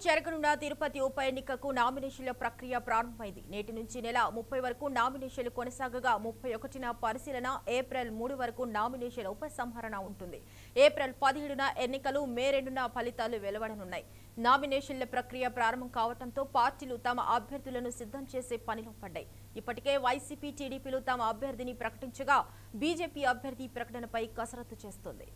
జరగనున్న తిరుపతి ఉప ఎన్నికకు నామినేషన్ల ప్రక్రియ ప్రారంభమైంది నేటి నుంచి నెల ముప్పై వరకు నామినేషన్లు కొనసాగగా ముప్పై ఒకటిన పరిశీలన ఏప్రిల్ మూడు వరకు నామినేషన్ ఉపసంహరణ ఉంటుంది ఏప్రిల్ పదిహేడున ఎన్నికలు మే రెండున ఫలితాలు వెలువడనున్నాయి నామినేషన్ల ప్రక్రియ ప్రారంభం కావడంతో పార్టీలు తమ అభ్యర్థులను సిద్ధం చేసే పనిలో పడ్డాయి ఇప్పటికే వైసీపీ టీడీపీలు తమ అభ్యర్థిని ప్రకటించగా బీజేపీ అభ్యర్థి ప్రకటనపై కసరత్తు చేస్తోంది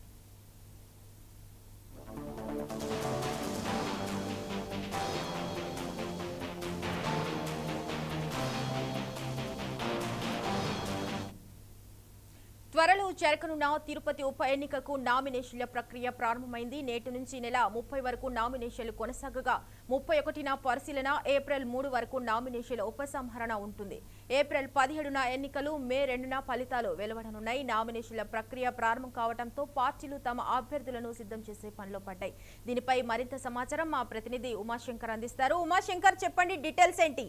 త్వరలో జరగనున్న తిరుపతి ఉప ఎన్నికకు నామినేషన్ల ప్రక్రియ ప్రారంభమైంది నేటి నుంచి నెల ముప్పై వరకు నామినేషన్లు కొనసాగగా ముప్పై ఒకటిన పరిశీలన ఏప్రిల్ మూడు వరకు నామినేషన్ల ఉపసంహరణ ఉంటుంది ఏప్రిల్ పదిహేడున ఎన్నికలు మే రెండున ఫలితాలు వెలువడనున్నాయి నామినేషన్ల ప్రక్రియ ప్రారంభం కావడంతో పార్టీలు తమ అభ్యర్థులను సిద్ధం చేసే పనిలో పడ్డాయి దీనిపై మరింత సమాచారం మా ప్రతినిధి ఉమాశంకర్ అందిస్తారు ఉమాశంకర్ చెప్పండి డీటెయిల్స్ ఏంటి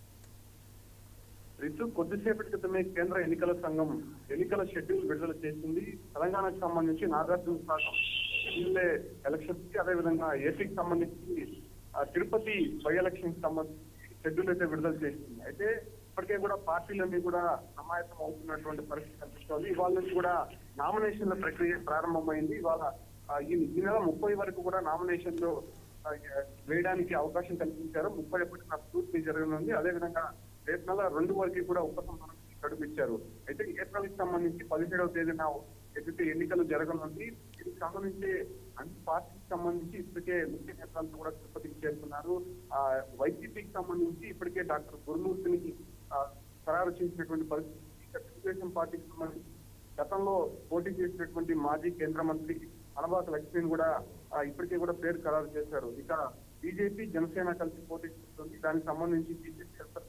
రితు కొద్దిసేపటి క్రితమే కేంద్ర ఎన్నికల సంఘం ఎన్నికల షెడ్యూల్ విడుదల చేసింది తెలంగాణకు సంబంధించి నాగార్జున సాగర్ ఎమ్మెల్యే ఎలక్షన్స్ కి అదేవిధంగా ఏపీకి సంబంధించి ఆ, తిరుపతి బై ఎలక్షన్ సంబంధించి షెడ్యూల్ అయితే విడుదల చేసింది అయితే ఇప్పటికే కూడా పార్టీలన్నీ కూడా సమాయత్తం అవుతున్నటువంటి పరిస్థితి కనిపిస్తోంది ఇవాళ నుంచి కూడా నామినేషన్ల ప్రక్రియ ప్రారంభమైంది ఇవాళ ఆ, ఈ ఈ నెల ముప్పై వరకు కూడా నామినేషన్లు ఆ, వేయడానికి అవకాశం కల్పించారు ముప్పై ఒకటి పూర్తి జరగనుంది అదేవిధంగా రేపు నెల రెండు వరకు కూడా ఉపసంహరణ గడుపిచ్చారు అయితే ఏప్రిల్ కి సంబంధించి పదిహేడవ తేదీన ఏదైతే ఎన్నికలు జరగనుంది దీనికి సంబంధించి అన్ని పార్టీకి సంబంధించి ఇప్పటికే ముఖ్య నేతలంతా కూడా తిరుపతికి చేరుకున్నారు ఆ వైసీపీకి సంబంధించి ఇప్పటికే డాక్టర్ గురుమూర్తిని ఆ, ఖరారు చేసినటువంటి పరిస్థితి ఇక తెలుగుదేశం పార్టీకి సంబంధించి గతంలో పోటీ చేసినటువంటి మాజీ కేంద్ర మంత్రి అనబాక లక్ష్మిని కూడా ఆ, ఇప్పటికే కూడా పేరు ఖరారు చేశారు ఇక బీజేపీ జనసేన కలిసి పోటీ చేస్తుంది దానికి సంబంధించి బీజేపీ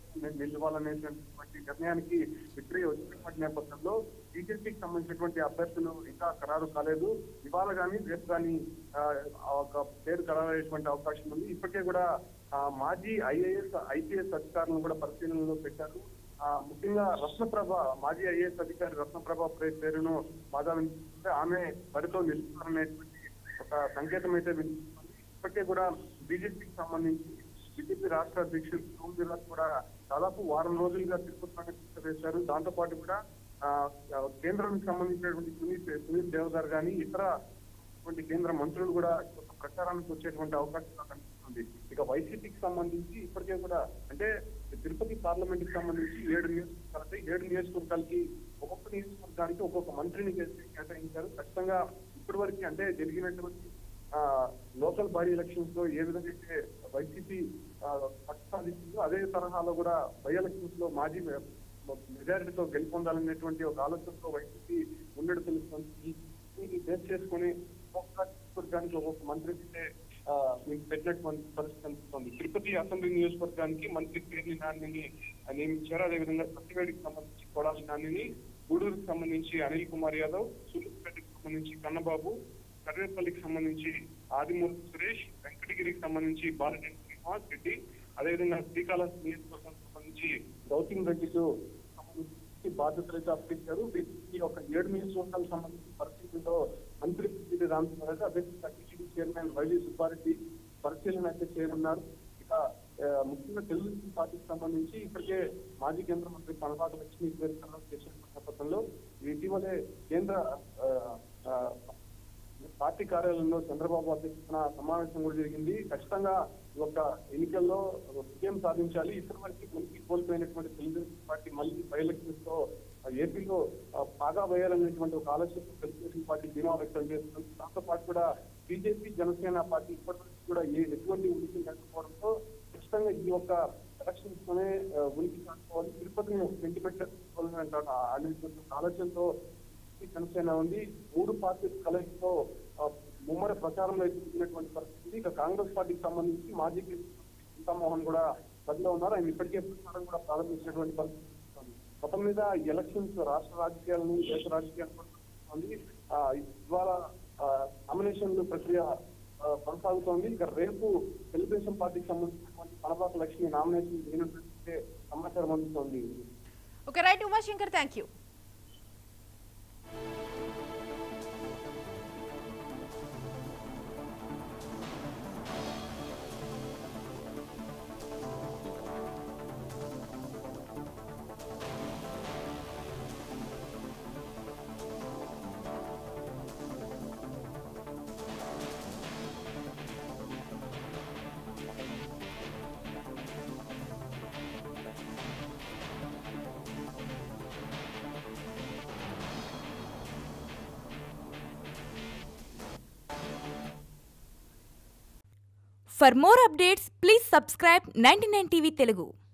నిలవాలనేటువంటి నిర్ణయానికి విక్రయ వచ్చినటువంటి నేపథ్యంలో బీజేపీకి సంబంధించినటువంటి అభ్యర్థులు ఇంకా ఖరారు కాలేదు ఇవాళ కానీ రేపు కానీ ఆ, ఒక పేరు ఖరారు అయ్యేటువంటి అవకాశం ఉంది ఇప్పటికే కూడా ఆ, మాజీ ఐఏఎస్ ఐపీఎస్ అధికారులను కూడా పరిశీలనలో పెట్టారు ఆ, ముఖ్యంగా రత్నప్రభ మాజీ ఐఏఎస్ అధికారి రత్నప్రభ పే- పేరును బాగా వినిపిస్తుంటే ఆమె బరితో నిలుస్తారనేటువంటి ఒక సంకేతం అయితే వినిపిస్తుంది ఇప్పటికే కూడా బీజేపీకి సంబంధించి బీజేపీ రాష్ట్ర అధ్యక్షుడు సోమ్ వీర్రాజ్ కూడా దాదాపు వారం రోజులుగా తిరుపతి వేశారు దాంతో పాటు కూడా ఆ, ఆ, కేంద్రానికి సంబంధించినటువంటి సునీల్ సునీల్ దేవదార్ గాని ఇతరటువంటి కేంద్ర మంత్రులు కూడా ఒక ప్రచారానికి వచ్చేటువంటి అవకాశం కనిపిస్తుంది ఇక వైసీపీకి సంబంధించి ఇప్పటికే కూడా అంటే తిరుపతి పార్లమెంట్ కి సంబంధించి ఏడు నియోజకవర్గాలు ఏడు నియోజకవర్గాలకి ఒక్కొక్క నియోజకవర్గానికి ఒక్కొక్క మంత్రిని కేటా- కేటాయించారు ఖచ్చితంగా ఇప్పటి వరకు అంటే జరిగినటువంటి ఆ లోకల్ బాడీ ఎలక్షన్స్ లో ఏ విధంగా అయితే వైసీపీ ఆ, పట్టు సాధించిందో అదే తరహాలో కూడా బై ఎలక్షన్స్ లో మాజీ మెజారిటీతో గెలుపొందాలనేటువంటి ఒక ఆలోచనతో వైసీపీ ఉన్నట్టు తెలుస్తుంది ఈ- దీన్ని బేస్ చేసుకుని ఒక్కొక్క నియోజకవర్గానికి ఒక్కొక్క మంత్రికి ఆ, మీకు పెట్టినటువంటి పరిస్థితి కనిపిస్తుంది తిరుపతి అసెంబ్లీ నియోజకవర్గానికి మంత్రి పేర్ని నానిని నియమించారు అదేవిధంగా సత్యవేడికి సంబంధించి కొడాలి నానిని గూడూరుకి సంబంధించి అనిల్ కుమార్ యాదవ్ సూర్యాపేటకి సంబంధించి కన్నబాబు కర్వేపల్లికి సంబంధించి ఆదిమూర్తి సురేష్ వెంకటగిరికి సంబంధించి బాలరెడ్డి శ్రీనివాస్ రెడ్డి అదేవిధంగా శ్రీకాళహస్తి నియోజకవర్గానికి సంబంధించి గౌతమ్ రెడ్డితో సంబంధించి బాధ్యతలు అయితే అప్పగించారు వీటికి ఒక ఏడు నియోజకవర్గాలకు సంబంధించి పరిస్థితుల్లో మంత్రి పిల్లి రామచంద్ర అదేవిధంగా టీటీడీ చైర్మన్ వైవి సుబ్బారెడ్డి పరిశీలన అయితే చేయనున్నారు ఇక ఆ, ముఖ్యంగా తెలుగుదేశం పార్టీకి సంబంధించి ఇప్పటికే మాజీ కేంద్ర మంత్రి పనబాక లక్ష్మి పేరు ఖరారు చేసిన నేపథ్యంలో ఇటీవలే కేంద్ర ఆ, ఆ, పార్టీ కార్యాలయంలో చంద్రబాబు అధ్యక్షతన సమావేశం కూడా జరిగింది ఖచ్చితంగా ఈ యొక్క ఎన్నికల్లో విజయం సాధించాలి ఇప్పటి వరకు ఉనికి కోల్పోయినటువంటి తెలుగుదేశం పార్టీ మళ్ళీ బై ఎలక్షన్స్ తో ఆ, ఏపీలో ఆ, బాగా వేయాలనేటువంటి ఒక ఆలోచనతో తెలుగుదేశం పార్టీ ధీమా వ్యక్తం చేస్తుంది దాంతో పాటు కూడా బీజేపీ జనసేన పార్టీ ఇప్పటివరకు కూడా ఏ ఎటువంటి ఉనికి లేకపోవడంతో ఖచ్చితంగా ఈ యొక్క ఎలక్షన్స్ తోనే ఆ, ఉనికి కాసుకోవాలి తిరుపతిని ఒక సెంటిమెంట్ తీసుకోవాలని అనేటువంటి ఆలోచనతో ఈ జనసేన ఉంది మూడు పార్టీల కలయికతో ఆ, ముమ్మర ప్రచారంలో ఎదుర్కొన్నటువంటి పరిస్థితి ఇక కాంగ్రెస్ పార్టీకి సంబంధించి మాజీ సీతామోహన్ కూడా బదిలో ఉన్నారు ఆయన ఇప్పటికే ప్రచారం కూడా ప్రారంభించినటువంటి పరిస్థితి ఉంది. మొత్తం మీద ఈ ఎలక్షన్స్ రాష్ట్ర రాజకీయాలను దేశ రాజకీయాలను ఉంది ఆ, ఇవాళ నామినేషన్ల ప్రక్రియ ఆ, కొనసాగుతోంది ఇక రేపు తెలుగుదేశం పార్టీకి సంబంధించినటువంటి పనబాక లక్ష్మి నామినేషన్ చేయనున్నట్లయితే సమాచారం అందుతోంది okay right Umashankar thank you for more updates please subscribe ninety TV Telugu